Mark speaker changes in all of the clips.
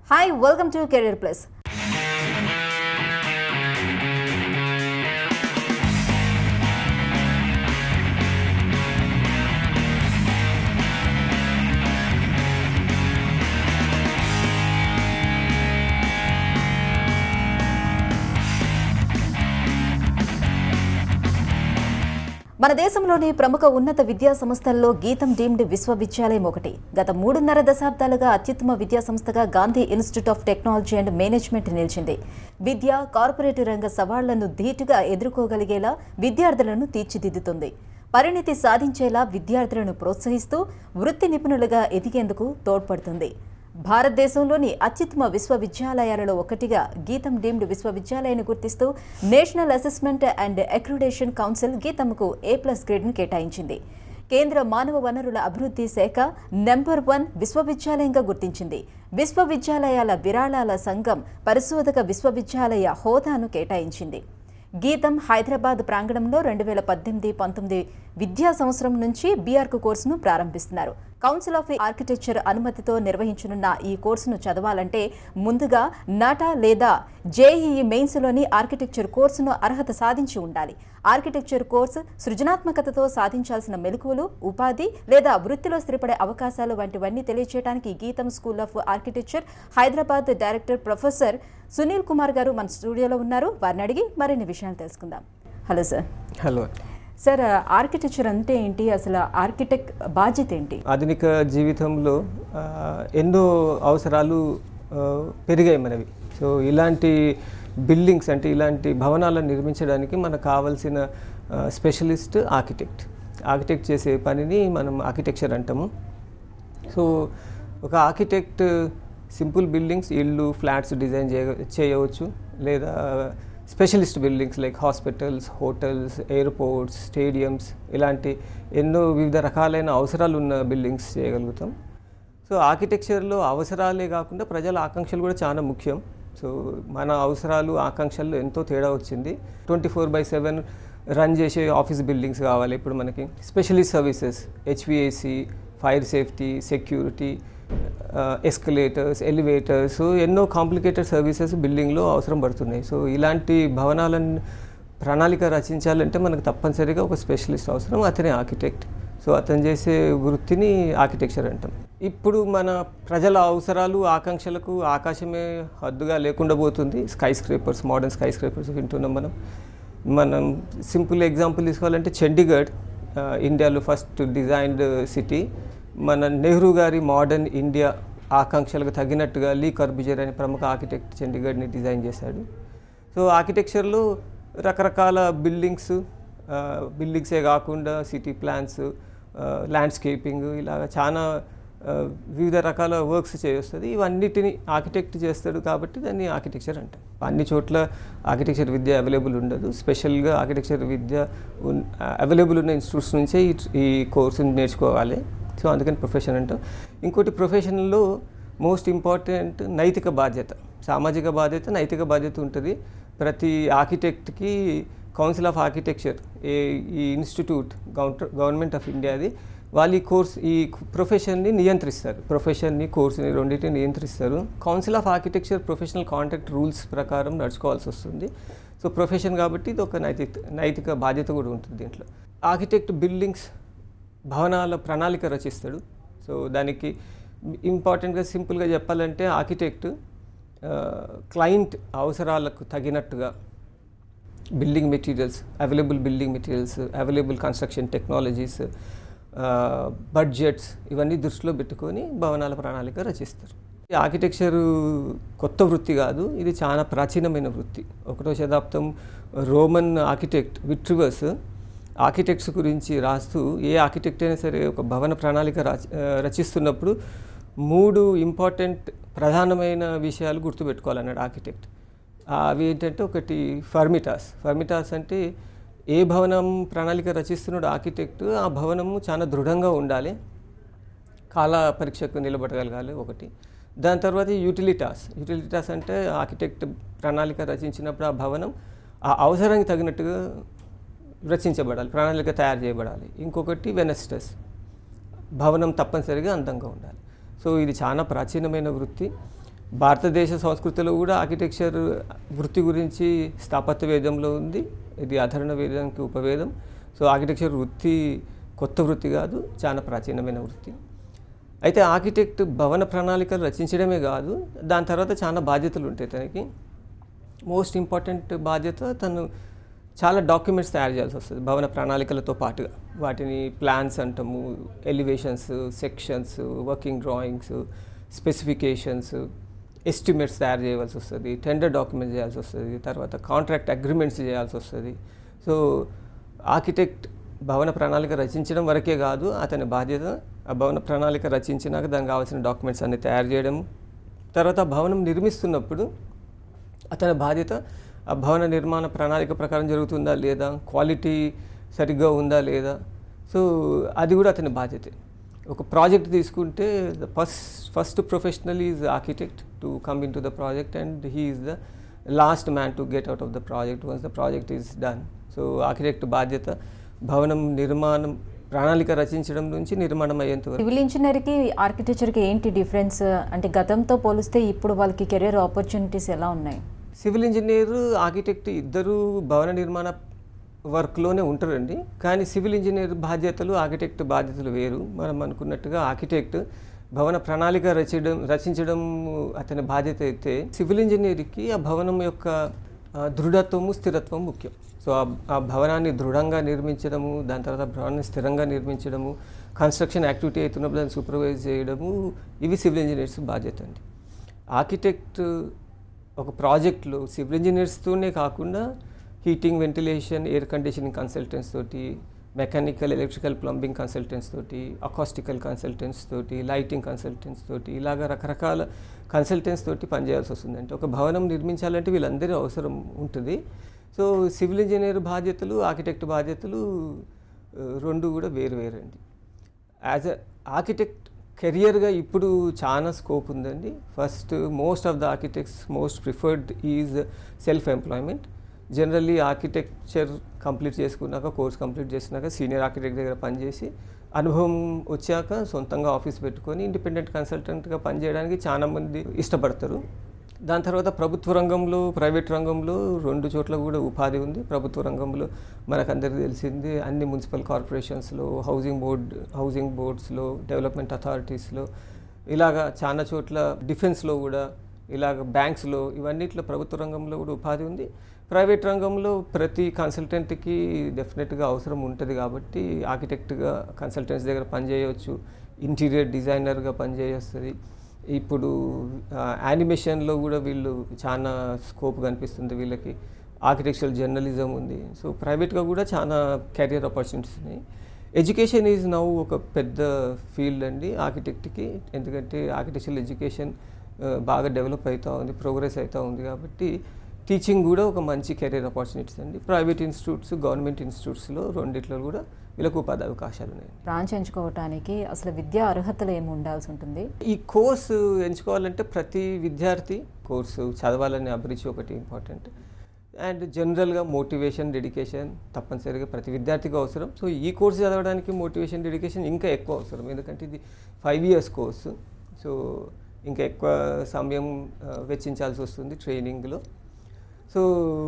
Speaker 1: hi welcome to career plus మన దేశంలోని ప్రముఖ ఉన్నత విద్యా సంస్థల్లో గీతం డీమ్డ్ విశ్వవిద్యాలయం ఒకటి గత మూడున్నర దశాబ్దాలుగా అత్యుత్తమ విద్యా సంస్థగా Gandhi institute of technology and management నిలిచింది విద్య కార్పొరేట్ రంగ సవాళ్లను ధీటుగా ఎదుర్కోగలిగేలా విద్యార్థులను తీర్చిదిద్దుతుంది పరిణితి సాధించేలా విద్యార్థులను ప్రోత్సహిస్తూ వృత్తి నిపుణులుగా ఎదిగేందుకు తోడ్పడుతుంది భారతదేశంలోని అత్యుత్తమ విశ్వవిద్యాలయాలలో ఒకటిగా గీతం డీమ్డ్ విశ్వవిద్యాలయాన్ని గుర్తిస్తూ national assessment and accreditation council గీతంకు ఏ ప్లస్ గ్రేడ్ను కేటాయించింది కేంద్ర మానవ వనరుల అభివృద్ధి శాఖ నెంబర్ వన్ విశ్వవిద్యాలయంగా గుర్తించింది విశ్వవిద్యాలయాల విరాళాల సంఘం పరిశోధక విశ్వవిద్యాలయ హోదాను కేటాయించింది గీతం హైదరాబాద్ ప్రాంగణంలో రెండు వేల పద్దెనిమిది పంతొమ్మిది విద్యా సంవత్సరం నుంచి బీఆర్క్ కోర్సును ప్రారంభిస్తున్నారు కౌన్సిల్ ఆఫ్ ఆర్కిటెక్చర్ అనుమతితో నిర్వహించనున్న ఈ కోర్సును చదవాలంటే ముందుగా నాటా లేదా జేఈఈ మెయిన్స్లోని ఆర్కిటెక్చర్ కోర్సును అర్హత సాధించి ఉండాలి ఆర్కిటెక్చర్ కోర్సు సృజనాత్మకతతో సాధించాల్సిన మెలకువలు ఉపాధి లేదా వృత్తిలో స్థిరపడే అవకాశాలు వంటివన్నీ తెలియచేయడానికి GITAM school of architecture Hyderabad director professor Sunil Kumar garu మన స్టూడియోలో ఉన్నారు వారిని అడిగి మరిన్ని విషయాలు తెలుసుకుందాం hello sir
Speaker 2: hello
Speaker 1: sir architecture అంటే ఏంటి అసలు ఆర్కిటెక్ట్ బాధ్యత ఏంటి
Speaker 2: ఆధునిక జీవితంలో ఆ, ఎన్నో అవసరాలు ఆ, పెరిగాయి మనవి సో ఇలాంటి బిల్డింగ్స్ అంటే ఇలాంటి భవనాలను నిర్మించడానికి మనకు కావాల్సిన ఆ, స్పెషలిస్ట్ ఆర్కిటెక్ట్ ఆర్కిటెక్ట్ చేసే పనిని మనం ఆర్కిటెక్చర్ అంటాము సో ఒక ఆర్కిటెక్ట్ సింపుల్ బిల్డింగ్స్ ఇల్లు ఫ్లాట్స్ డిజైన్ చేయ చేయవచ్చు లేదా specialist buildings like hospitals hotels airports stadiums ఇలాంటి ఎన్నో వివిధ రకాలైన అవసరాలు ఉన్న బిల్డింగ్స్ చేయగలుగుతాం సో ఆర్కిటెక్చర్లో అవసరాలే కాకుండా ప్రజల ఆకాంక్షలు కూడా చాలా ముఖ్యం సో మన అవసరాలు ఆకాంక్షల్లో ఎంతో తేడా వచ్చింది twenty four by seven run చేసే ఆఫీస్ బిల్డింగ్స్ కావాలి ఇప్పుడు మనకి specialist services HVAC fire safety security escalators elevators ఎన్నో కాంప్లికేటెడ్ సర్వీసెస్ బిల్డింగ్లో అవసరం పడుతున్నాయి సో ఇలాంటి భవనాలను ప్రణాళిక రచించాలంటే మనకు తప్పనిసరిగా ఒక స్పెషలిస్ట్ అవసరం అతనే ఆర్కిటెక్ట్ సో అతను చేసే వృత్తిని ఆర్కిటెక్చర్ అంటాం ఇప్పుడు మన ప్రజల అవసరాలు ఆకాంక్షలకు ఆకాశమే హద్దుగా లేకుండా పోతుంది skyscrapers modern skyscrapers వింటున్నాం మనం మనం సింపుల్ ఎగ్జాంపుల్ తీసుకోవాలంటే చండీగఢ్ ఆ, ఇండియాలో ఫస్ట్ డిజైన్డ్ సిటీ మన నెహ్రూ గారి మోడర్న్ ఇండియా ఆకాంక్షలకు తగినట్టుగా లీ కర్బిజర్ అనే ప్రముఖ ఆర్కిటెక్ట్ చండీగఢ్ని డిజైన్ చేశాడు సో ఆర్కిటెక్చర్లో రకరకాల బిల్డింగ్స్ బిల్డింగ్సే కాకుండా సిటీ ప్లాన్స్ ల్యాండ్స్కేపింగ్ ఇలాగ చాలా ఆ, వివిధ రకాల వర్క్స్ చేయొస్తుంది ఇవన్నిటిని ఆర్కిటెక్ట్ చేస్తాడు కాబట్టి దాన్ని ఆర్కిటెక్చర్ అంటాం అన్ని చోట్ల ఆర్కిటెక్చర్ విద్య అవైలబుల్ ఉండదు స్పెషల్గా ఆర్కిటెక్చర్ విద్య అవైలబుల్ ఉన్న ఇన్స్టిట్యూట్స్ నుంచే ఈ ఈ కోర్సుని నేర్చుకోవాలి సో అందుకని ప్రొఫెషన్ అంటాం ఇంకోటి ప్రొఫెషన్లో మోస్ట్ ఇంపార్టెంట్ నైతిక బాధ్యత సామాజిక బాధ్యత నైతిక బాధ్యత ఉంటుంది ప్రతి ఆర్కిటెక్ట్కి కౌన్సిల్ ఆఫ్ ఆర్కిటెక్చర్ ఏ ఈ ఇన్స్టిట్యూట్ గవర్నమెంట్ ఆఫ్ ఇండియాది వాళ్ళు ఈ కోర్స్ ఈ ప్రొఫెషన్ని నియంత్రిస్తారు ప్రొఫెషన్ని కోర్సుని రెండింటిని నియంత్రిస్తారు council of architecture professional contact rules ప్రకారం నడుచుకోవాల్సి వస్తుంది సో ప్రొఫెషన్ కాబట్టి ఇది ఒక నైతిక నైతిక బాధ్యత కూడా ఉంటుంది దీంట్లో ఆర్కిటెక్ట్ బిల్డింగ్స్ భవనాల ప్రణాళిక రచిస్తాడు సో దానికి ఇంపార్టెంట్గా సింపుల్గా చెప్పాలంటే ఆర్కిటెక్ట్ క్లయింట్ అవసరాలకు తగినట్టుగా building materials available building materials available construction technologies budgets ఇవన్నీ దృష్టిలో పెట్టుకొని భవనాల ప్రణాళిక రచిస్తారు ఈ ఆర్కిటెక్చర్ కొత్త వృత్తి కాదు ఇది చాలా ప్రాచీనమైన వృత్తి ఒకటో శతాబ్దం రోమన్ ఆర్కిటెక్ట్ విట్రివర్స్ ఆర్కిటెక్ట్స్ గురించి రాస్తూ ఏ ఆర్కిటెక్ట్ అయినా సరే ఒక భవన ప్రణాళిక రచ- ఆ, రచిస్తున్నప్పుడు మూడు ఇంపార్టెంట్ ప్రధానమైన విషయాలు గుర్తుపెట్టుకోవాలన్నాడు ఆర్కిటెక్ట్ అవి ఏంటంటే ఒకటి ఫర్మిటాస్ ఫర్మిటాస్ అంటే ఏ భవనం ప్రణాళిక రచిస్తున్నాడు ఆర్కిటెక్ట్ ఆ భవనము చాలా దృఢంగా ఉండాలి కాల పరీక్షకు నిలబడగలగాలి ఒకటి దాని తర్వాత యూటిలిటాస్ యూటిలిటాస్ అంటే ఆర్కిటెక్ట్ ప్రణాళిక రచించినప్పుడు ఆ భవనం ఆ అవసరానికి తగినట్టుగా రచించబడాలి ప్రణాళిక తయారు చేయబడాలి ఇంకొకటి వెనస్టస్ భవనం తప్పనిసరిగా అందంగా ఉండాలి సో ఇది చాలా ప్రాచీనమైన వృత్తి భారతదేశ సంస్కృతిలో కూడా ఆర్కిటెక్చర్ వృత్తి గురించి స్థాపత్య వేదంలో ఉంది ఇది అధరణ వేదానికి ఉపవేదం సో ఆర్కిటెక్చర్ వృత్తి కొత్త వృత్తి కాదు చాలా ప్రాచీనమైన వృత్తి అయితే ఆర్కిటెక్ట్ భవన ప్రణాళికలు రచించడమే కాదు దాని తర్వాత చాలా బాధ్యతలు ఉంటాయి తనకి మోస్ట్ ఇంపార్టెంట్ బాధ్యత తను చాలా డాక్యుమెంట్స్ తయారు చేయాల్సి వస్తుంది భవన ప్రణాళికలతో పాటుగా వాటిని ప్లాన్స్ అంటాము elevations sections working drawings specifications estimates తయారు చేయవలసి వస్తుంది టెండర్ డాక్యుమెంట్స్ చేయాల్సి వస్తుంది తర్వాత కాంట్రాక్ట్ అగ్రిమెంట్స్ చేయాల్సి వస్తుంది సో ఆర్కిటెక్ట్ భవన ప్రణాళిక రచించడం వరకే కాదు అతని బాధ్యత ఆ భవన ప్రణాళిక రచించినాక దానికి కావాల్సిన డాక్యుమెంట్స్ అన్ని తయారు చేయడం తర్వాత ఆ భవనం నిర్మిస్తున్నప్పుడు అతని బాధ్యత ఆ భవన నిర్మాణ ప్రణాళిక ప్రకారం జరుగుతుందా లేదా క్వాలిటీ సరిగ్గా ఉందా లేదా సో అది కూడా అతని బాధ్యతే ఒక ప్రాజెక్ట్ తీసుకుంటే the first first professional is architect to come in to the project and he is the last man to get out of the project once the project is done so architect బాధ్యత భవనం నిర్మాణం ప్రణాళిక రచించడం నుంచి నిర్మాణం అయ్యేంత వరకు
Speaker 1: civil ఇంజనీర్కి ఆర్కిటెక్చర్కి ఏంటి difference అంటే గతంతో పోలిస్తే ఇప్పుడు వాళ్ళకి కెరీర్ ఆపర్చునిటీస్ ఎలా ఉన్నాయి
Speaker 2: సివిల్ ఇంజనీర్ ఆర్కిటెక్ట్ ఇద్దరు భవన నిర్మాణ వర్క్లోనే ఉంటారండి కానీ సివిల్ ఇంజనీర్ బాధ్యతలు ఆర్కిటెక్ట్ బాధ్యతలు వేరు మనం అనుకున్నట్టుగా ఆర్కిటెక్ట్ భవన ప్రణాళిక రచించడం రచించడం అతని బాధ్యత అయితే సివిల్ ఇంజనీర్కి ఆ భవనం యొక్క ఆ, దృఢత్వము స్థిరత్వం ముఖ్యం సో ఆ ఆ భవనాన్ని దృఢంగా నిర్మించడము దాని తర్వాత భవనాన్ని స్థిరంగా నిర్మించడము కన్స్ట్రక్షన్ యాక్టివిటీ అవుతున్నప్పుడు దాన్ని సూపర్వైజ్ చేయడము ఇవి సివిల్ ఇంజనీర్స్ బాధ్యత అండి ఆర్కిటెక్ట్ ఒక ప్రాజెక్ట్లో సివిల్ ఇంజనీర్స్తోనే కాకుండా heating ventilation air conditioning consultants తోటి మెకానికల్ ఎలక్ట్రికల్ ప్లంబింగ్ కన్సల్టెంట్స్ తోటి అకాస్టికల్ కన్సల్టెంట్స్ తోటి లైటింగ్ కన్సల్టెంట్స్ తోటి ఇలాగ రకరకాల కన్సల్టెంట్స్ తోటి పనిచేయాల్సి వస్తుంది అంటే ఒక భవనం నిర్మించాలంటే వీళ్ళందరి అవసరం ఉంటుంది సో సివిల్ ఇంజనీర్ బాధ్యతలు ఆర్కిటెక్ట్ బాధ్యతలు ఆ, రెండు కూడా వేరు వేరండి యాజ్ అ ఆర్కిటెక్ట్ కెరియర్గా ఇప్పుడు చాలా స్కోప్ ఉందండి first most of the architects most preferred is self employment generally architecture complete చేసుకున్నాక కోర్స్ కంప్లీట్ చేసినాక సీనియర్ ఆర్కిటెక్ట్ దగ్గర పనిచేసి అనుభవం వచ్చాక సొంతంగా ఆఫీస్ పెట్టుకొని ఇండిపెండెంట్ కన్సల్టెంట్గా పనిచేయడానికి చాలా మంది ఇష్టపడతారు దాని తర్వాత ప్రభుత్వ రంగంలో ప్రైవేట్ రంగంలో రెండు చోట్ల కూడా ఉపాధి ఉంది ప్రభుత్వ రంగంలో మనకందరికీ తెలిసింది అన్ని మున్సిపల్ కార్పొరేషన్స్లో హౌసింగ్ బోర్డ్ హౌసింగ్ బోర్డ్స్లో డెవలప్మెంట్ అథారిటీస్లో ఇలాగా చాలా చోట్ల డిఫెన్స్లో కూడా ఇలాగ బ్యాంక్స్లో ఇవన్నిట్లో ప్రభుత్వ రంగంలో కూడా ఉపాధి ఉంది ప్రైవేట్ రంగంలో ప్రతి కన్సల్టెంట్కి డెఫినెట్గా అవసరం ఉంటుంది కాబట్టి ఆర్కిటెక్ట్గా కన్సల్టెంట్స్ దగ్గర పనిచేయవచ్చు ఇంటీరియర్ డిజైనర్గా పనిచేయొస్తుంది ఇప్పుడు యానిమేషన్లో కూడా వీళ్ళు చాలా స్కోప్ కనిపిస్తుంది వీళ్ళకి ఆర్కిటెక్చరల్ జర్నలిజం ఉంది సో ప్రైవేట్గా కూడా చాలా కెరియర్ ఆపర్చునిటీస్ ఉన్నాయి ఎడ్యుకేషన్ ఈజ్ నౌ ఒక పెద్ద ఫీల్డ్ అండి ఆర్కిటెక్ట్కి ఎందుకంటే ఆర్కిటెక్చరల్ ఎడ్యుకేషన్ బాగా డెవలప్ అవుతూ ఉంది ప్రోగ్రెస్ అవుతూ ఉంది కాబట్టి టీచింగ్ కూడా ఒక మంచి కెరీర్ ఆపర్చునిటీస్ అండి ప్రైవేట్ ఇన్స్టిట్యూట్స్ గవర్నమెంట్ ఇన్స్టిట్యూట్స్లో రెండిట్లో కూడా వీళ్ళకు ఉపాధి అవకాశాలు ఉన్నాయండి
Speaker 1: బ్రాంచ్ ఎంచుకోవటానికి అసలు విద్యా అర్హతలు ఏమి ఉండాల్సి ఉంటుంది
Speaker 2: ఈ కోర్సు ఎంచుకోవాలంటే ప్రతి విద్యార్థి కోర్సు చదవాలనే అభిరుచి ఒకటి ఇంపార్టెంట్ అండ్ జనరల్గా మోటివేషన్ డెడికేషన్ తప్పనిసరిగా ప్రతి విద్యార్థికి అవసరం సో ఈ కోర్సు చదవడానికి మోటివేషన్ డెడికేషన్ ఇంకా ఎక్కువ అవసరం ఎందుకంటే ఇది ఫైవ్ ఇయర్స్ కోర్సు సో ఇంకా ఎక్కువ సమయం ఆ, వెచ్చించాల్సి వస్తుంది ట్రైనింగ్లో సో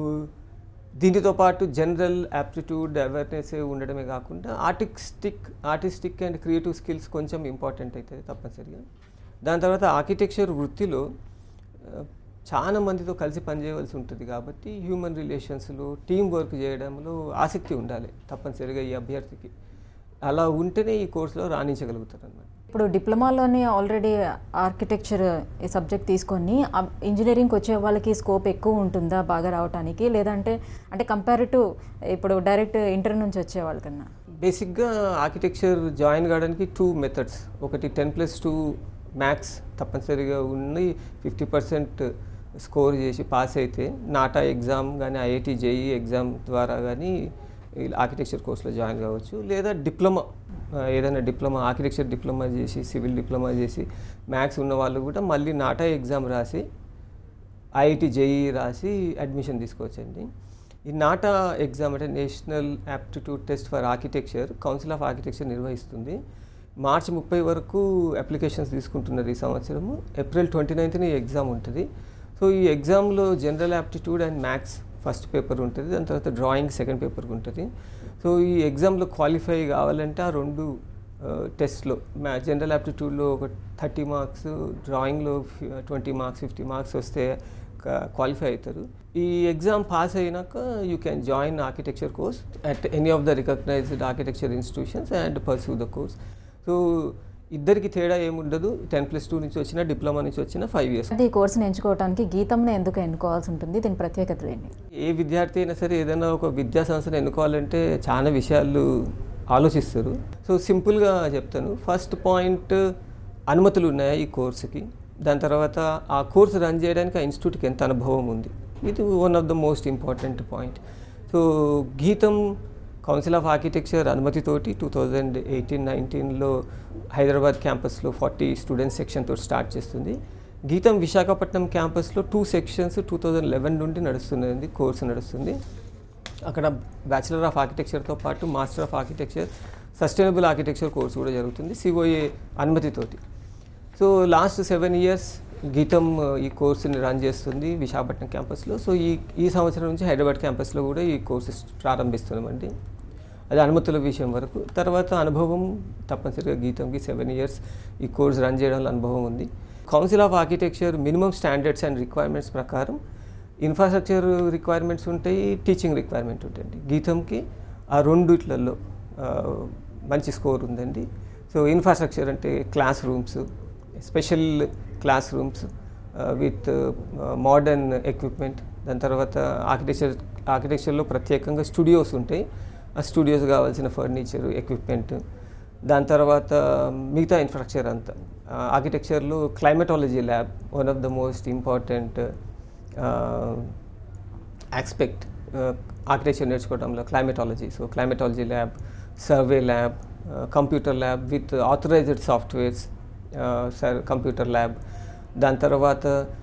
Speaker 2: దీనితో పాటు జనరల్ యాప్టిట్యూడ్ అవేర్నెస్ ఉండడమే కాకుండా artistic artistic and creative skills కొంచెం ఇంపార్టెంట్ అవుతుంది తప్పనిసరిగా దాని తర్వాత ఆర్కిటెక్చర్ వృత్తిలో ఆ, చాలా మందితో కలిసి పనిచేయవలసి ఉంటుంది కాబట్టి హ్యూమన్ రిలేషన్స్లో టీం వర్క్ చేయడంలో ఆసక్తి ఉండాలి తప్పనిసరిగా ఈ అభ్యర్థికి అలా ఉంటేనే ఈ కోర్సులో రాణించగలుగుతారు అన్నమాట
Speaker 1: ఇప్పుడు డిప్లొమాలోనే ఆల్రెడీ ఆర్కిటెక్చర్ ఈ సబ్జెక్ట్ తీసుకొని ఇంజనీరింగ్కి వచ్చే వాళ్ళకి స్కోప్ ఎక్కువ ఉంటుందా బాగా రావడానికి లేదంటే అంటే కంపారిటివ్ ఇప్పుడు డైరెక్ట్ ఇంటర్ నుంచి వచ్చే వాళ్ళకన్నా
Speaker 2: బేసిక్గా ఆర్కిటెక్చర్ జాయిన్ కావడానికి టూ మెథడ్స్ ఒకటి టెన్ ప్లస్ టూ మ్యాథ్స్ తప్పనిసరిగా ఉండి ఫిఫ్టీ పర్సెంట్ స్కోర్ చేసి పాస్ అయితే నాటా ఎగ్జామ్ కానీ ఐఐటి జేఈ ఎగ్జామ్ ద్వారా కానీ ఆర్కిటెక్చర్ కోర్సులో జాయిన్ కావచ్చు లేదా డిప్లొమా ఆ, ఏదైనా డిప్లొమా ఆర్కిటెక్చర్ డిప్లొమా చేసి సివిల్ డిప్లొమా చేసి మ్యాథ్స్ ఉన్న వాళ్ళు కూడా మళ్ళీ నాటా ఎగ్జామ్ రాసి ఐఐటి జేఈ రాసి అడ్మిషన్ తీసుకోవచ్చండి ఈ నాటా ఎగ్జామ్ అంటే national aptitude test for architecture council of architecture నిర్వహిస్తుంది మార్చి ముప్పై వరకు అప్లికేషన్స్ తీసుకుంటున్నారు ఈ సంవత్సరము ఏప్రిల్ ట్వంటీ నైన్త్ని ఈ ఎగ్జామ్ ఉంటుంది సో ఈ ఎగ్జామ్లో general aptitude and maths first paper ఉంటుంది దాని తర్వాత డ్రాయింగ్ సెకండ్ పేపర్ ఉంటుంది సో ఈ ఎగ్జామ్లో క్వాలిఫై కావాలంటే ఆ రెండు టెస్ట్లో మ్యా జనరల్ యాప్టిట్యూడ్లో ఒక థర్టీ మార్క్స్ డ్రాయింగ్లో ట్వంటీ మార్క్స్ ఫిఫ్టీ మార్క్స్ వస్తే క్వాలిఫై అవుతారు ఈ ఎగ్జామ్ పాస్ అయినాక you can join architecture course at any of the recognised architecture institutions and pursue the course so ఇద్దరికి తేడా ఏముండదు టెన్ ప్లస్ టూ నుంచి వచ్చిన డిప్లొమా నుంచి వచ్చిన ఫైవ్ ఇయర్స్
Speaker 1: ఈ కోర్సును ఎంచుకోవడానికి గీతంను ఎందుకు ఎన్నుకోవాల్సి ఉంటుంది దీని ప్రత్యేకతలు ఏంటి
Speaker 2: ఏ విద్యార్థి అయినా సరే ఏదైనా ఒక విద్యా సంస్థను ఎన్నుకోవాలంటే చాలా విషయాలు ఆలోచిస్తారు సో సింపుల్గా చెప్తాను ఫస్ట్ పాయింట్ అనుమతులు ఉన్నాయా ఈ కోర్సుకి దాని తర్వాత ఆ కోర్సు రన్ చేయడానికి ఆ ఇన్స్టిట్యూట్కి ఎంత అనుభవం ఉంది ఇది one of the most important point so GITAM council of architecture అనుమతితోటి టూ థౌజండ్ ఎయిటీన్ నైన్టీన్లో హైదరాబాద్ క్యాంపస్లో ఫార్టీ స్టూడెంట్స్ సెక్షన్తో స్టార్ట్ చేస్తుంది గీతం విశాఖపట్నం క్యాంపస్లో two sections two thousand eleven నుండి నడుస్తున్నది కోర్సు నడుస్తుంది అక్కడ బ్యాచిలర్ ఆఫ్ ఆర్కిటెక్చర్తో పాటు master of architecture sustainable architecture course కూడా జరుగుతుంది సిఓఏ అనుమతితోటి so last seven years GITAM ఈ కోర్సుని రన్ చేస్తుంది విశాఖపట్నం క్యాంపస్లో సో ఈ ఈ సంవత్సరం నుంచి హైదరాబాద్ క్యాంపస్లో కూడా ఈ కోర్సు ప్రారంభిస్తున్నామండి అది అనుమతుల విషయం వరకు తర్వాత అనుభవం తప్పనిసరిగా గీతంకి సెవెన్ ఇయర్స్ ఈ కోర్స్ రన్ చేయడంలో అనుభవం ఉంది council of architecture minimum standards and requirements ప్రకారం ఇన్ఫ్రాస్ట్రక్చర్ రిక్వైర్మెంట్స్ ఉంటాయి టీచింగ్ రిక్వైర్మెంట్ ఉంటాయండి గీతంకి ఆ రెండిట్లలో ఆ, మంచి స్కోర్ ఉందండి సో ఇన్ఫ్రాస్ట్రక్చర్ అంటే class rooms special class rooms with modern equipment దాని తర్వాత ఆర్కిటెక్చర్ ఆర్కిటెక్చర్లో ప్రత్యేకంగా స్టూడియోస్ ఉంటాయి ఆ స్టూడియోస్ కావాల్సిన ఫర్నిచర్ ఎక్విప్మెంట్ దాని తర్వాత మిగతా ఇన్ఫ్రాస్ట్రక్చర్ అంతా ఆర్కిటెక్చర్లో climatology lab one of the most important aspect architecture నేర్చుకోవడంలో climatology so climatology lab survey lab computer lab with authorised softwares sir computer lab దాని తర్వాత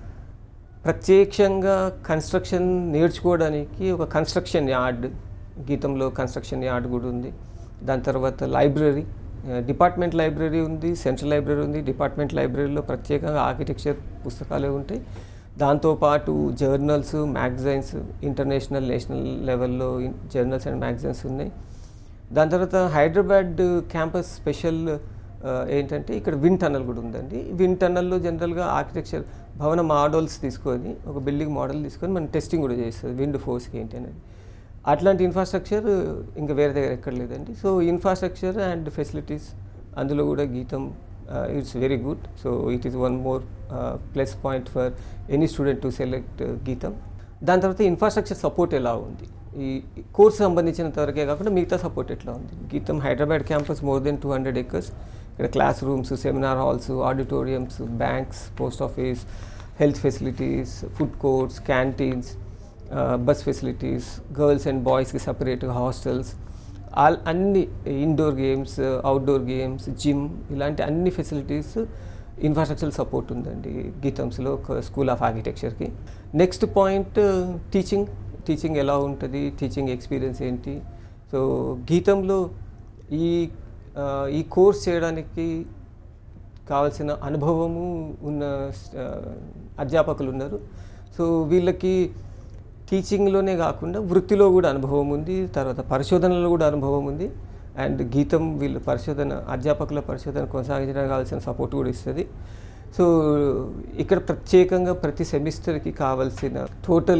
Speaker 2: ప్రత్యేకంగా కన్స్ట్రక్షన్ నేర్చుకోవడానికి ఒక కన్స్ట్రక్షన్ యార్డ్ గీతంలో కన్స్ట్రక్షన్ యార్డ్ కూడా ఉంది దాని తర్వాత లైబ్రరీ డిపార్ట్మెంట్ లైబ్రరీ ఉంది సెంట్రల్ లైబ్రరీ ఉంది డిపార్ట్మెంట్ లైబ్రరీలో ప్రత్యేకంగా ఆర్కిటెక్చర్ పుస్తకాలే ఉంటాయి దాంతోపాటు జర్నల్స్ మ్యాగజైన్స్ ఇంటర్నేషనల్ నేషనల్ లెవెల్లో జర్నల్స్ అండ్ మ్యాగజైన్స్ ఉన్నాయి దాని తర్వాత హైదరాబాద్ క్యాంపస్ స్పెషల్ ఆ, ఏంటంటే ఇక్కడ విన్ టన్నల్ కూడా ఉందండి విన్ టన్నల్లో జనరల్గా ఆర్కిటెక్చర్ భవన మోడల్స్ తీసుకొని ఒక బిల్డింగ్ మోడల్ తీసుకొని మనం టెస్టింగ్ కూడా చేస్తుంది విండ్ ఫోర్స్కి ఏంటి అనేది అట్లాంటి ఇన్ఫ్రాస్ట్రక్చర్ ఇంకా వేరే దగ్గర ఎక్కడ లేదండి సో ఇన్ఫ్రాస్ట్రక్చర్ అండ్ ఫెసిలిటీస్ అందులో కూడా GITAM it's very good so it is one more plus point for any student to select GITAM దాని తర్వాత ఇన్ఫ్రాస్ట్రక్చర్ సపోర్ట్ ఎలా ఉంది ఈ కోర్స్ సంబంధించినంత వరకే కాకుండా మిగతా సపోర్ట్ ఎట్లా ఉంది GITAM Hyderabad campus more than two hundred acres ఇక్కడ class rooms seminar halls auditoriums banks post office health facilities food courts canteens bus facilities girls and బాయ్స్కి సపరేట్గా హాస్టల్స్ ఆల్ అన్ని indoor games outdoor games gym ఇలాంటి అన్ని facilities infrastructure support ఉందండి గీతంస్లో school of ఆర్కిటెక్చర్కి next point teaching teaching ఎలా ఉంటుంది టీచింగ్ ఎక్స్పీరియన్స్ ఏంటి సో గీతంలో ఈ ఆ, ఈ కోర్స్ చేయడానికి కావాల్సిన అనుభవము ఉన్న ఆ, అధ్యాపకులు ఉన్నారు సో వీళ్ళకి టీచింగ్లోనే కాకుండా వృత్తిలో కూడా అనుభవం ఉంది తర్వాత పరిశోధనలో కూడా అనుభవం ఉంది అండ్ గీతం వీళ్ళు పరిశోధన అధ్యాపకుల పరిశోధన కొనసాగించడానికి కావాల్సిన సపోర్ట్ కూడా ఇస్తుంది సో ఇక్కడ ప్రత్యేకంగా ప్రతి సెమిస్టర్కి కావాల్సిన టోటల్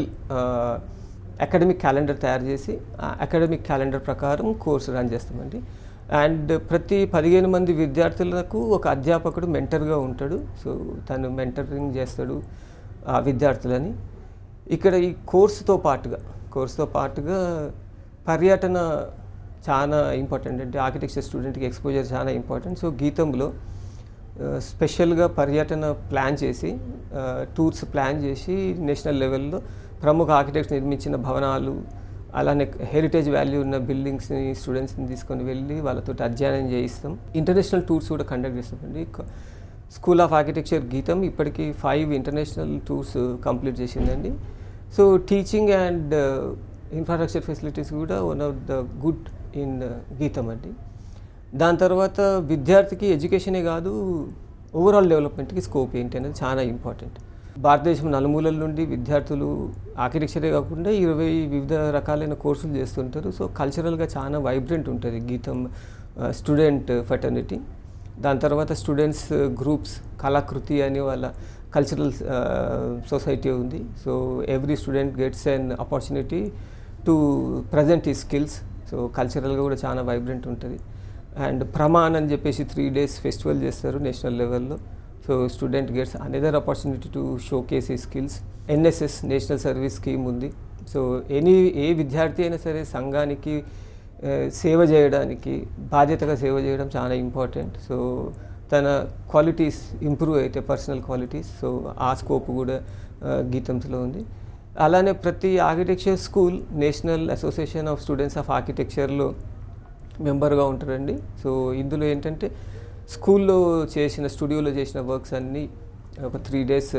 Speaker 2: అకాడమిక్ క్యాలెండర్ తయారు చేసి ఆ అకాడమిక్ క్యాలెండర్ ప్రకారం కోర్సు రన్ చేస్తామండి అండ్ ప్రతి పదిహేను మంది విద్యార్థులకు ఒక అధ్యాపకుడు మెంటర్గా ఉంటాడు సో తను మెంటరింగ్ చేస్తాడు ఆ విద్యార్థులని ఇక్కడ ఈ కోర్సుతో పాటుగా కోర్సుతో పాటుగా పర్యటన చాలా ఇంపార్టెంట్ అంటే ఆర్కిటెక్చర్ స్టూడెంట్కి ఎక్స్పోజర్ చాలా ఇంపార్టెంట్ సో గీతంలో ఆ, స్పెషల్గా పర్యటన ప్లాన్ చేసి ఆ, టూర్స్ ప్లాన్ చేసి నేషనల్ లెవెల్లో ప్రముఖ ఆర్కిటెక్ట్స్ నిర్మించిన భవనాలు అలానే హెరిటేజ్ వాల్యూ ఉన్న బిల్డింగ్స్ని స్టూడెంట్స్ని తీసుకొని వెళ్ళి వాళ్ళతో అధ్యయనం చేయిస్తాం ఇంటర్నేషనల్ టూర్స్ కూడా కండక్ట్ చేస్తామండి క- స్కూల్ ఆఫ్ ఆర్కిటెక్చర్ గీతం ఇప్పటికీ ఫైవ్ ఇంటర్నేషనల్ టూర్స్ కంప్లీట్ చేసిందండి so teaching and infrastructure facilities కూడా one of the good in GITAM అండి దాని తర్వాత విద్యార్థికి ఎడ్యుకేషనే కాదు ఓవరాల్ డెవలప్మెంట్కి స్కోప్ ఏంటి అనేది చాలా ఇంపార్టెంట్ భారతదేశం నలుమూలల నుండి విద్యార్థులు ఆర్కిటెక్చరే కాకుండా ఇరవై వివిధ రకాలైన కోర్సులు చేస్తుంటారు సో కల్చరల్గా చాలా వైబ్రెంట్ ఉంటుంది గీతం స్టూడెంట్ ఫెటర్నిటీ దాని తర్వాత స్టూడెంట్స్ గ్రూప్స్ కళాకృతి అని వాళ్ళ కల్చరల్ సొసైటీ ఉంది so every student gets an opportunity to present ఈ స్కిల్స్ సో కల్చరల్గా కూడా చాలా వైబ్రెంట్ ఉంటుంది అండ్ ప్రమాణ్ అని చెప్పేసి త్రీ డేస్ ఫెస్టివల్ చేస్తారు నేషనల్ లెవెల్లో so student gets another opportunity to showcase ఈ skills NSS national service scheme ఉంది సో ఎనీ ఏ విద్యార్థి అయినా సరే సంఘానికి ఆ, సేవ చేయడానికి బాధ్యతగా సేవ చేయడం చాలా ఇంపార్టెంట్ సో తన క్వాలిటీస్ ఇంప్రూవ్ అయితే పర్సనల్ క్వాలిటీస్ సో ఆ స్కోప్ కూడా ఆ, గీతంస్లో ఉంది అలానే ప్రతి architecture school national association of students of ఆర్కిటెక్చర్లో మెంబర్గా ఉంటారండి సో ఇందులో ఏంటంటే స్కూల్లో చేసిన స్టూడియోలో చేసిన వర్క్స్ అన్నీ ఒక త్రీ డేస్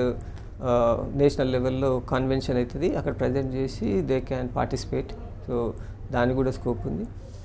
Speaker 2: నేషనల్ లెవెల్లో కన్వెన్షన్ అవుతుంది అక్కడ ప్రజెంట్ చేసి దే క్యాన్ పార్టిసిపేట్ సో దానికి కూడా స్కోప్ ఉంది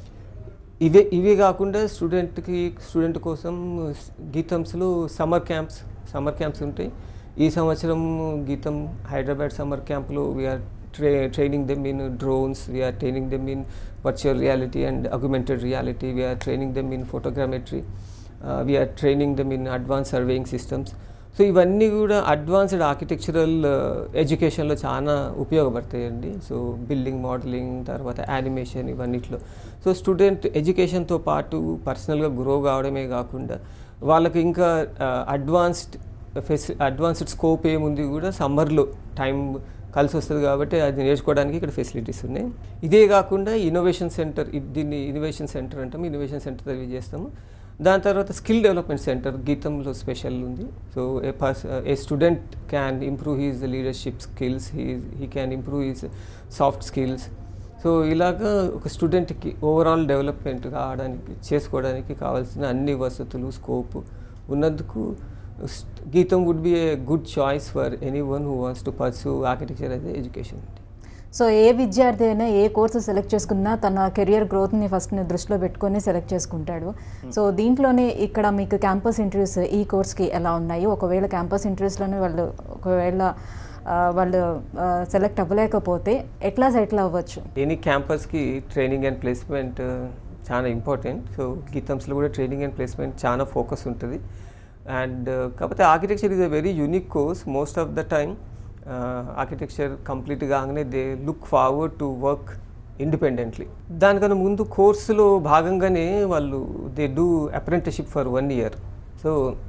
Speaker 2: ఇవే ఇవే కాకుండా స్టూడెంట్కి స్టూడెంట్ కోసం గీతంస్లో సమ్మర్ క్యాంప్స్ సమ్మర్ క్యాంప్స్ ఉంటాయి ఈ సంవత్సరం గీతం హైదరాబాద్ సమ్మర్ క్యాంప్లో వీఆర్ ట్రే training them in drones we are training them in virtual reality and augmented reality we are training them in photogrammetry we are training them in advance surveying systems so ఇవన్నీ కూడా advanced architectural ఎడ్యుకేషన్లో చాలా ఉపయోగపడతాయండి సో బిల్డింగ్ మోడలింగ్ తర్వాత animation ఇవన్నిట్లో so student ఎడ్యుకేషన్తో పాటు పర్సనల్గా గ్రో కావడమే కాకుండా వాళ్ళకి ఇంకా అడ్వాన్స్డ్ ఫెసి అడ్వాన్స్డ్ స్కోప్ ఏముంది కూడా సమ్మర్లో టైం కలిసి వస్తుంది కాబట్టి అది నేర్చుకోవడానికి ఇక్కడ ఫెసిలిటీస్ ఉన్నాయి ఇదే కాకుండా ఇన్నోవేషన్ సెంటర్ దీన్ని ఇన్నోవేషన్ సెంటర్ అంటాం ఇన్నోవేషన్ సెంటర్ అవి చేస్తాము దాని తర్వాత స్కిల్ డెవలప్మెంట్ సెంటర్ గీతంలో స్పెషల్ ఉంది సో ఏ పర్స్ a student can improve his leadership skills he he can improve his soft skills so ఇలాగా ఒక స్టూడెంట్కి ఓవరాల్ డెవలప్మెంట్ కావడానికి చేసుకోవడానికి కావాల్సిన అన్ని వసతులు స్కోప్ ఉన్నందుకు st- GITAM would be a good choice for anyone who wants to pursue architecture as education
Speaker 1: so ఏ విద్యార్థి అయినా ఏ కోర్సు సెలెక్ట్ చేసుకున్నా తన కెరియర్ గ్రోత్ని ఫస్ట్ దృష్టిలో పెట్టుకొని సెలెక్ట్ చేసుకుంటాడు సో దీంట్లోనే ఇక్కడ మీకు క్యాంపస్ ఇంటర్వ్యూస్ ఈ కోర్స్కి ఎలా ఉన్నాయి ఒకవేళ క్యాంపస్ ఇంటర్వ్యూస్లోనే వాళ్ళు ఒకవేళ ఆ, వాళ్ళు సెలెక్ట్ అవ్వలేకపోతే ఎట్లా సెటిల్ అవ్వచ్చు
Speaker 2: ఎనీ క్యాంపస్కి ట్రైనింగ్ అండ్ ప్లేస్మెంట్ చాలా ఇంపార్టెంట్ సో గీతంస్లో కూడా ట్రైనింగ్ అండ్ ప్లేస్మెంట్ చాలా ఫోకస్ ఉంటుంది అండ్ కాకపోతే architecture is a very unique course most of the time architecture complete కాగానే they look forward to work independently దానికన్నా ముందు కోర్సులో భాగంగానే వాళ్ళు they do apprenticeship for one year so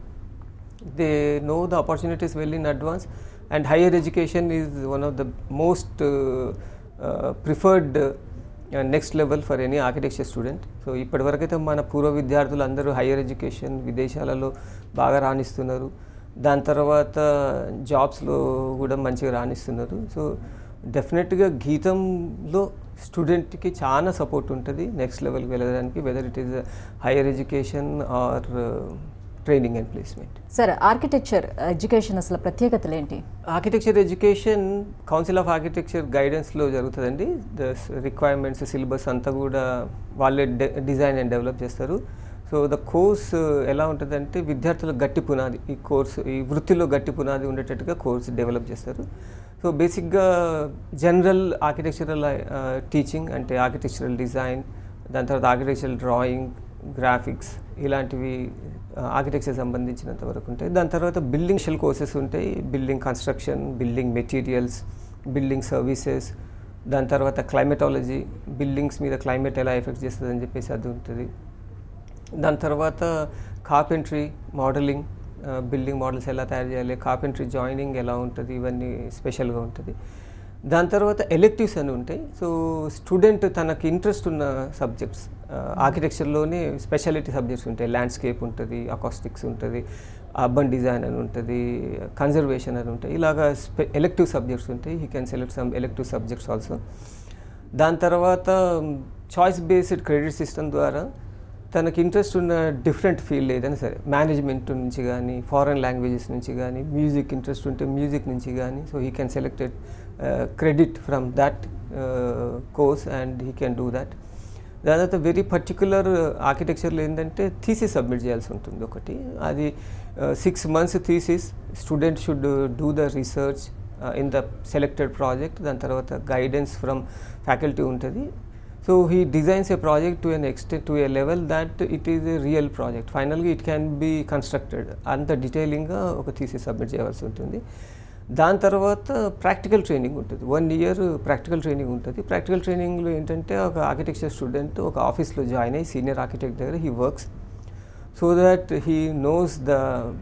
Speaker 2: they know the opportunities well in advance and higher education is one of the most uh, uh, preferred uh, next level for any architecture student so ఇప్పటివరకైతే మన పూర్వ విద్యార్థులు అందరూ higher education విదేశాలలో బాగా రాణిస్తున్నారు దాని తర్వాత జాబ్స్లో కూడా మంచిగా రాణిస్తున్నారు సో డెఫినెట్గా గీతంలో స్టూడెంట్కి చాలా సపోర్ట్ ఉంటుంది నెక్స్ట్ లెవెల్కి వెళ్ళడానికి whether it is higher education or training and placement
Speaker 1: sir architecture education అసలు ప్రత్యేకతలు ఏంటి
Speaker 2: architecture education council of architecture గైడెన్స్లో జరుగుతుందండి ద రిక్వైర్మెంట్స్ సిలబస్ అంతా కూడా వాళ్ళే డిజైన్ అండ్ డెవలప్ చేస్తారు సో ద కోర్స్ ఎలా ఉంటుందంటే విద్యార్థులకు గట్టి పునాది ఈ కోర్స్ ఈ వృత్తిలో గట్టి పునాది ఉండేటట్టుగా కోర్స్ డెవలప్ చేస్తారు సో బేసిక్గా జనరల్ ఆర్కిటెక్చరల్ టీచింగ్ అంటే ఆర్కిటెక్చరల్ డిజైన్ దాని తర్వాత ఆర్కిటెక్చరల్ డ్రాయింగ్ గ్రాఫిక్స్ ఇలాంటివి ఆర్కిటెక్చర్ సంబంధించినంత వరకు ఉంటాయి దాని తర్వాత బిల్డింగ్ షెల్ కోర్సెస్ ఉంటాయి building construction building materials building services దాని తర్వాత క్లైమేటాలజీ బిల్డింగ్స్ మీద క్లైమేట్ ఎలా ఎఫెక్ట్ చేస్తుంది అని చెప్పేసి అది ఉంటుంది దాని తర్వాత కార్పెంట్రీ మోడలింగ్ బిల్డింగ్ మోడల్స్ ఎలా తయారు చేయాలి కార్పెంట్రీ జాయినింగ్ ఎలా ఉంటుంది ఇవన్నీ స్పెషల్గా ఉంటుంది దాని తర్వాత ఎలెక్టివ్స్ అని ఉంటాయి సో స్టూడెంట్ తనకి ఇంట్రెస్ట్ ఉన్న సబ్జెక్ట్స్ ఆర్కిటెక్చర్లోనే స్పెషాలిటీ సబ్జెక్ట్స్ ఉంటాయి ల్యాండ్స్కేప్ ఉంటుంది అకాస్టిక్స్ ఉంటుంది అర్బన్ డిజైన్ అని ఉంటుంది కన్జర్వేషన్ అని ఉంటాయి ఇలాగా స్పె ఎలెక్టివ్ సబ్జెక్ట్స్ ఉంటాయి he can select some elective subjects also దాని తర్వాత చాయిస్ బేస్డ్ క్రెడిట్ సిస్టమ్ ద్వారా తనకి ఇంట్రెస్ట్ ఉన్న డిఫరెంట్ ఫీల్డ్ ఏదైనా సరే మేనేజ్మెంట్ నుంచి కానీ ఫారెన్ లాంగ్వేజెస్ నుంచి కానీ మ్యూజిక్ ఇంట్రెస్ట్ ఉంటే మ్యూజిక్ నుంచి కానీ so he can selected credit from that course and he can do that దాని తర్వాత వెరీ పర్టికులర్ ఆర్కిటెక్చర్లో ఏంటంటే థీసిస్ సబ్మిట్ చేయాల్సి ఉంటుంది ఒకటి అది six months thesis student should do the research in the selected project దాని తర్వాత గైడెన్స్ ఫ్రమ్ ఫ్యాకల్టీ ఉంటుంది so he designs a project to an extent to a level that it is a real project ఫైనల్గా it can be constructed అంత డీటెయిలింగ్గా ఒక thesis submit చేయాల్సి ఉంటుంది దాని తర్వాత ప్రాక్టికల్ ట్రైనింగ్ ఉంటుంది వన్ ఇయర్ ప్రాక్టికల్ ట్రైనింగ్ ఉంటుంది ప్రాక్టికల్ ట్రైనింగ్లో ఏంటంటే ఒక ఆర్కిటెక్చర్ స్టూడెంట్ ఒక ఆఫీస్లో జాయిన్ అయ్యి సీనియర్ ఆర్కిటెక్ట్ దగ్గర he works so that he knows the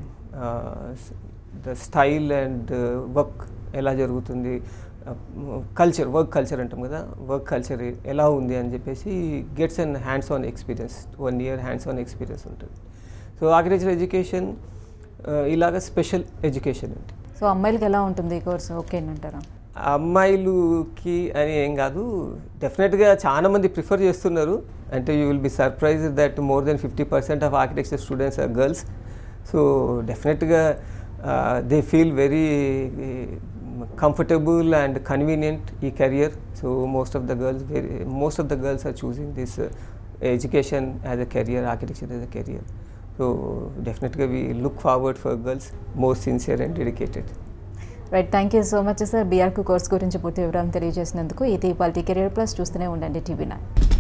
Speaker 2: the style and work ఎలా జరుగుతుంది కల్చర్ వర్క్ కల్చర్ అంటాం కదా వర్క్ కల్చర్ ఎలా ఉంది అని చెప్పేసి gets and hands on experience one year hands on experience ఉంటుంది సో ఆర్కిటెక్చర్ ఎడ్యుకేషన్ ఇలాగ స్పెషల్ ఎడ్యుకేషన్ అండి
Speaker 1: సో అమ్మాయిలకి ఎలా ఉంటుంది ఈ కోర్సు ఓకేనంటారా
Speaker 2: అమ్మాయిలుకి అని ఏం కాదు డెఫినెట్గా చాలా మంది ప్రిఫర్ చేస్తున్నారు అంటే you will be surprise that more than fifty percent of architecture students are girls so డెఫినెట్గా they feel very comfortable and convenient ఈ career so most of the girls very most of the girls are choosing this education as a career architecture as a career so డెఫినెట్గా we look forward for girls more sincere and dedicated
Speaker 1: right thank you so much sir B Arch course గురించి పూర్తి వివరాలు తెలియజేసినందుకు ఇది ఇవాళ career plus చూస్తూనే ఉండండి TV nine